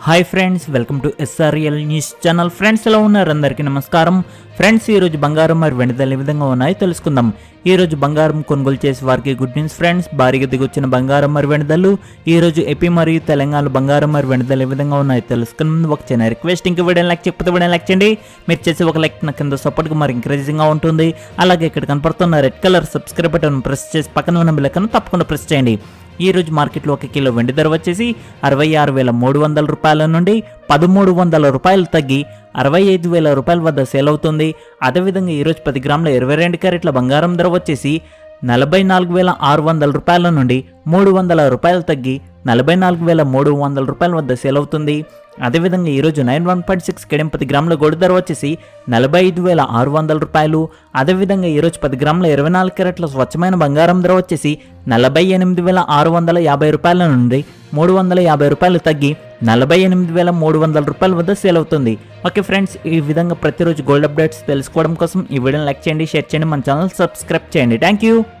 hi friends welcome to SRL news channel friends ఎలా ఉన్నారు అందరికీ నమస్కారం ఫ్రెండ్స్ ఈ రోజు బంగారం మరి వెండి ధరలు ఏ విధంగా ఉన్నాయో తెలుసుకుందాం ఈ రోజు బంగారం కొనుగోలు చేసే వారికి గుడ్ న్యూస్ ఫ్రెండ్స్ భారీగా దిగొచ్చిన బంగారం మరి వెండి ధరలు ఈ రోజు ఏపీ మరియు తెలంగాణ బంగారం మరి వెండి ధరలు ఏ విధంగా ఉన్నాయో తెలుసుకునే ముందు ఒక చిన్న రిక్వెస్ట్ ఇంక వీడియో లైక్ చెప్పితే వీడియో లైక్ చేయండి మీరు చేసే ఒక లైక్ నా కింద సపోర్ట్గా మరి ఎంకరేజింగ్గా ఉంటుంది అలాగే ఇక్కడ కనపడుతున్న red colour subscribe button press చేసి పక్కన ఉన్న బిల్లకను తప్పకుండా ప్రెస్ చేయండి ఈ రోజు మార్కెట్లో ఒక కిలో వెండి ధర వచ్చేసి అరవై ఆరు వేల మూడు వందల రూపాయల నుండి పదమూడు వందల రూపాయలు తగ్గి అరవై ఐదు వేల రూపాయల వద్ద సేల్ అవుతుంది అదేవిధంగా ఈరోజు పది గ్రాముల ఇరవై రెండు క్యారెట్ల బంగారం ధర వచ్చేసి నలభై నాలుగు వేల ఆరు వందల రూపాయల నుండి మూడు వందల రూపాయలు తగ్గి నలభై నాలుగు వేల మూడు వందల రూపాయల వద్ద సేల్ అవుతుంది అదేవిధంగా ఈరోజు నైన్ వన్ పాయింట్ సిక్స్ కెడియం పది గ్రాముల గోల్డ్ ధర వచ్చేసి నలభై ఐదు వేల ఆరు వందల రూపాయలు అదేవిధంగా ఈరోజు పది గ్రాముల ఇరవై నాలుగు క్యారెట్ల స్వచ్ఛమైన బంగారం ధర వచ్చేసి నలభై ఎనిమిది వేల ఆరు వందల యాభై రూపాయల నుండి మూడు వందల యాభై రూపాయలు తగ్గి నలభై ఎనిమిది వేల మూడు వందల రూపాయల వద్ద సేల్ అవుతుంది ఓకే ఫ్రెండ్స్ ఈ విధంగా ప్రతిరోజు గోల్డ్ అప్డేట్స్ తెలుసుకోవడం కోసం ఈ వీడియోని లైక్ చేయండి షేర్ చేయండి మన ఛానల్ సబ్స్క్రైబ్ చేయండి థ్యాంక్ యూ